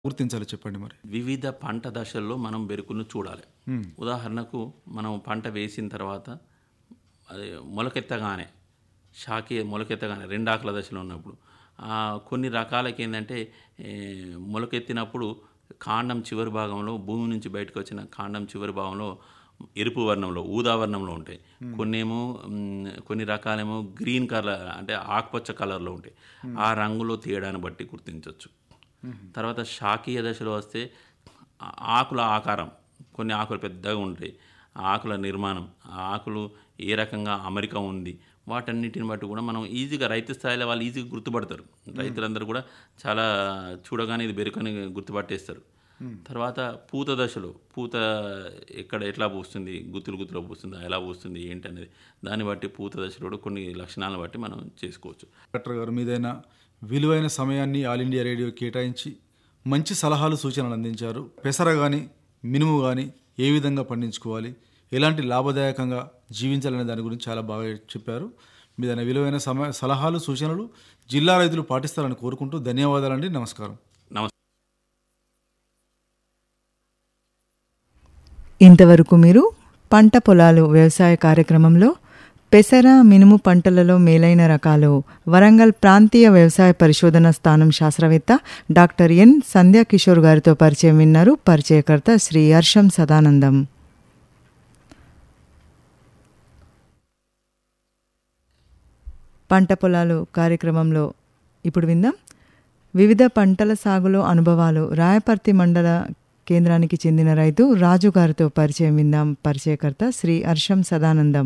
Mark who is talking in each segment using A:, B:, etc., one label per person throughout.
A: గుర్తించాలి చెప్పండి మరి
B: వివిధ పంట దశల్లో మనం బెరుకును చూడాలి ఉదాహరణకు మనం పంట వేసిన తర్వాత అది మొలకెత్తగానే షాకి మొలకెత్తగానే రెండాకుల దశలో ఉన్నప్పుడు ఆ, కొన్ని రకాలకి ఏంటంటే ఏ, మొలకెత్తినప్పుడు కాండం చివరి భాగంలో భూమి నుంచి బయటకు వచ్చిన కాండం చివరి భాగంలో ఎరుపు వర్ణంలో ఊదా వర్ణంలో ఉంటాయి కొన్నేమో మ్, కొన్ని రకాలేమో గ్రీన్ కలర్ అంటే ఆకుపచ్చ కలర్లో ఉంటాయి ఆ రంగులో తేడాన్ని బట్టి గుర్తించవచ్చు తర్వాత శాకీయ దశలో వస్తే ఆ- ఆకుల ఆకారం కొన్ని ఆకులు పెద్దగా ఉంటాయి ఆ ఆకుల నిర్మాణం ఆ ఆకులు ఏ రకంగా అమరిక ఉంది వాటన్నిటిని బట్టి కూడా మనం ఈజీగా రైతు స్థాయిలో వాళ్ళు ఈజీగా గుర్తుపడతారు రైతులందరూ కూడా చాలా చూడగానే ఇది బెరుకని గుర్తుపట్టేస్తారు తర్వాత పూత దశలో పూత ఎక్కడ ఎట్లా పూస్తుంది గుత్తులు గుత్తులో పూస్తుందా ఎలా పూస్తుంది ఏంటి అనేది దాన్ని బట్టి పూత దశలో కూడా కొన్ని లక్షణాలను బట్టి మనం చేసుకోవచ్చు
A: డాక్టర్ గారు మీదైన విలువైన సమయాన్ని ఆల్ ఇండియా రేడియో కేటాయించి మంచి సలహాలు సూచనలు అందించారు పెసర కానీ మినుము కానీ ఏ విధంగా పండించుకోవాలి ఎలాంటి లాభదాయకంగా జీవించాలనే దాని గురించి చాలా బాగా చెప్పారు మీదైన విలువైన సమయ సలహాలు సూచనలు జిల్లా రైతులు పాటిస్తారని కోరుకుంటూ ధన్యవాదాలండి నమస్కారం
B: నమస్తే
C: ఇంతవరకు మీరు పంట పొలాలు వ్యవసాయ కార్యక్రమంలో పెసర మినుము పంటలలో మేలైన రకాలు వరంగల్ ప్రాంతీయ వ్యవసాయ పరిశోధన స్థానం శాస్త్రవేత్త డాక్టర్ ఎన్ సంధ్యా కిషోర్ గారితో పరిచయం విన్నారు పరిచయకర్త శ్రీ హర్షం సదానందం పంట పొలాలు కార్యక్రమంలో ఇప్పుడు విందాం వివిధ పంటల సాగులో అనుభవాలు రాయపర్తి మండల కేంద్రానికి చెందిన రైతు రాజు గారితో పరిచయం విందాం పరిచయకర్త శ్రీ హర్షం సదానందం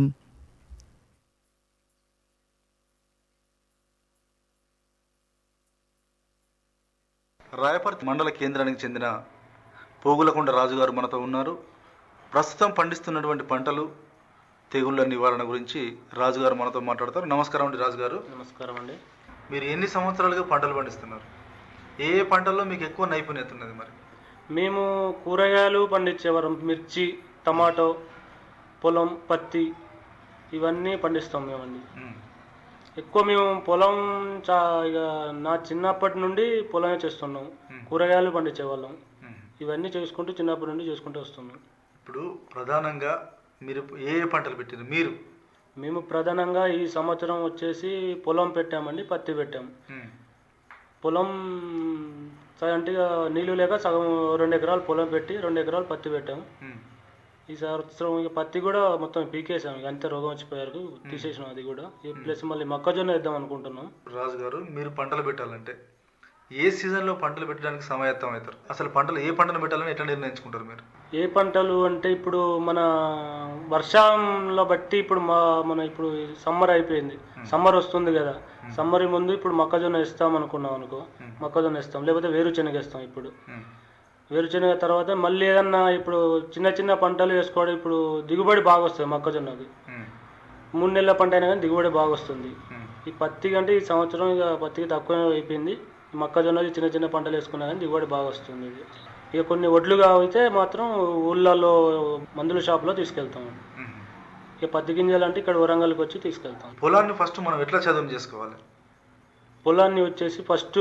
A: రాయపర్తి మండల కేంద్రానికి చెందిన పోగులకొండ రాజుగారు మనతో ఉన్నారు ప్రస్తుతం పండిస్తున్నటువంటి పంటలు తెగుళ్ళ నివారణ గురించి రాజుగారు మనతో మాట్లాడతారు నమస్కారం అండి రాజుగారు
D: నమస్కారం అండి
A: మీరు ఎన్ని సంవత్సరాలుగా పంటలు పండిస్తున్నారు ఏ ఏ పంటల్లో మీకు ఎక్కువ నైపుణ్యత ఉన్నది మరి
D: మేము కూరగాయలు పండించేవారం మిర్చి టమాటో పొలం పత్తి ఇవన్నీ పండిస్తాం మేమండి
A: మ్మ్.
D: ఎక్కువ మేము పొలం చా ఇక నా చిన్నప్పటి నుండి పొలమే చేస్తున్నాం కూరగాయలు పండించేవాళ్ళం
A: మ్మ్.
D: ఇవన్నీ చేసుకుంటూ చిన్నప్పటి నుండి చేసుకుంటూ వస్తున్నాం
A: ఇప్పుడు ప్రధానంగా మీరు ఏ ఏ పంటలు పెట్టారు మీరు
D: మేము ప్రధానంగా ఈ సంవత్సరం వచ్చేసి పొలం పెట్టామండి పత్తి పెట్టాం
A: మ్మ్.
D: పొలం స- అంటే ఇక నీళ్ళు లేక సగం రెండు ఎకరాలు పొలం పెట్టి రెండు ఎకరాలు పత్తి పెట్టాం
A: మ్మ్.
D: ఈ సంవత్సరం ఇక పత్తి కూడా మొత్తం పీకేసాం ఇక అంతే రోగం వచ్చిపోయారు తీసేసినాం అది కూడా ఈ ప్లస్ మళ్ళీ మొక్కజొన్న వేద్దాం అనుకుంటున్నాం
A: రాజుగారు మీరు పంటలు పెట్టాలంటే ఏ సీజన్లో పంటలు పెట్టడానికి సమాయత్తం అవుతారు అసలు పంటలు ఏ పంటను పెట్టాలని ఎట్లా నిర్ణయించుకుంటారు మీరు
D: ఏ పంటలు అంటే ఇప్పుడు మన వర్షంలో బట్టి ఇప్పుడు మా మన ఇప్పుడు సమ్మర్ అయిపోయింది సమ్మర్ వస్తుంది కదా సమ్మర్ ముందు ఇప్పుడు మొక్కజొన్న వేస్తాం అనుకున్నాం అనుకో మొక్కజొన్న వేస్తాం లేకపోతే వేరుశనగ వేస్తాం ఇప్పుడు
A: మ్మ్.
D: వేరుశనగ తర్వాత మళ్ళీ ఏదన్నా ఇప్పుడు చిన్న చిన్న పంటలు వేసుకోవడం ఇప్పుడు దిగుబడి బాగా వస్తుంది మొక్కజొన్నకి
A: మ్మ్.
D: మూడు నెలల పంట అయినా కానీ దిగుబడి బాగా వస్తుంది
A: మ్మ్.
D: ఈ పత్తి కంటే ఈ సంవత్సరం ఇక పత్తికి తక్కువ అయిపోయింది ఈ మొక్కజొన్నది చిన్న చిన్న పంటలు వేసుకున్నా కానీ దిగుబడి బాగా వస్తుంది ఇది ఇక కొన్ని వడ్లుగా అయితే మాత్రం ఊళ్ళల్లో మందుల షాప్లో తీసుకెళ్తాం
A: మ్మ్.
D: ఇక పత్తి గింజలు అంటే ఇక్కడ వరంగల్కి వచ్చి తీసుకెళ్తాం
A: పొలాన్ని ఫస్ట్ మనం ఎట్లా చదువు చేసుకోవాలి
D: పొలాన్ని వచ్చేసి ఫస్ట్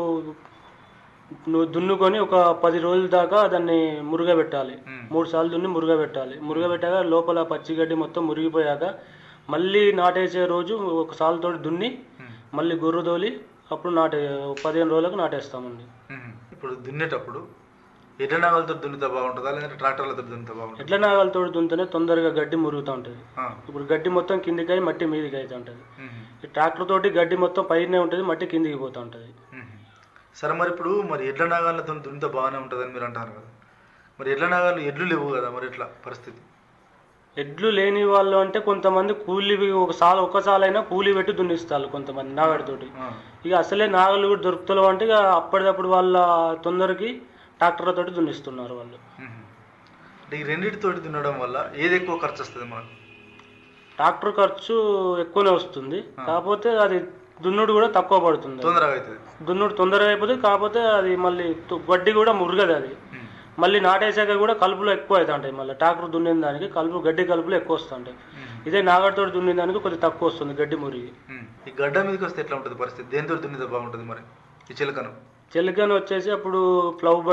D: నువ్వు దున్నుకొని ఒక పది రోజుల దాకా దాన్ని మురుగబెట్టాలి మూడు సార్లు దున్ని మురుగబెట్టాలి మురుగబెట్టాక లోపల పచ్చిగడ్డి మొత్తం మురిగిపోయాక మళ్ళీ నాటేసే రోజు ఒక సాలుతో దున్ని మళ్ళీ గొర్రు తోలి అప్పుడు నాటే పదిహేను రోజులకు నాటేస్తామండి
A: మ్మ్. ఇప్పుడు దున్నేటప్పుడు ఎడ్ల నాగలతో దున్నితే బాగుంటుందా లేదంటే ట్రాక్టర్లతో దున్నితే బాగుంటుందా
D: ఎట్ల నాగలతో దున్నితేనే తొందరగా గడ్డి మురుగుతూ ఉంటుంది
A: ఆ.
D: ఇప్పుడు గడ్డి మొత్తం కిందికి అయి మట్టి మీదికి అయితే ఉంటుంది
A: మ్మ్.
D: ఈ ట్రాక్టర్ తోటి గడ్డి మొత్తం పైనే ఉంటుంది మట్టి కిందికి పోతూ ఉంటుంది
A: మ్మ్. సరే మరి ఇప్పుడు మరి ఎడ్ల నాగాలతో దున్నితే బాగానే ఉంటుందని మీరు అంటారు కదా మరి ఎడ్ల నాగాలు ఎడ్లు లేవు కదా మరి ఎట్లా పరిస్థితి
D: ఎడ్లు లేని వాళ్ళు అంటే కొంతమంది కూలి ఒక సాల ఒక సాలైనా కూలి పెట్టి దున్నిస్తారు కొంతమంది నాగడితోటి
A: ఆ.
D: ఇక అసలే నాగలు కూడా దొరుకుతలేవు అంటే ఇక అప్పటిదప్పుడు వాళ్ళ తొందరకి ట్రాక్టర్లతోటి దున్నిస్తున్నారు వాళ్ళు
A: మ్మ్. అంటే ఈ రెండింటితోటి దున్నడం వల్ల ఏది ఎక్కువ ఖర్చు వస్తుంది మనకు
D: ట్రాక్టర్ ఖర్చు ఎక్కువనే వస్తుంది కాకపోతే అది దున్నుడు కూడా తక్కువ పడుతుంది
A: తొందరగా అవుతుంది
D: దున్నుడు తొందరగా అయిపోతుంది కాకపోతే అది మళ్ళీ తు- గడ్డి కూడా మురగదు అది మళ్ళీ నాటేసాక కూడా కలుపులు ఎక్కువ అవుతుంటాయి మళ్ళీ ట్రాక్టర్ దున్నిన దానికి కలుపు గడ్డి కలుపులు ఎక్కువ వస్తుంటాయి ఇదే నాగడితో దున్నిన దానికి కొద్దిగా తక్కువ వస్తుంది గడ్డి మురిగి
A: మ్మ్. ఈ గడ్డ మీదకి వస్తే ఎట్లా ఉంటుంది పరిస్థితి దేనితో దున్నితే బాగుంటుంది మరి ఈ చిలకను
D: చెలికని వచ్చేసి అప్పుడు ఫ్లవ్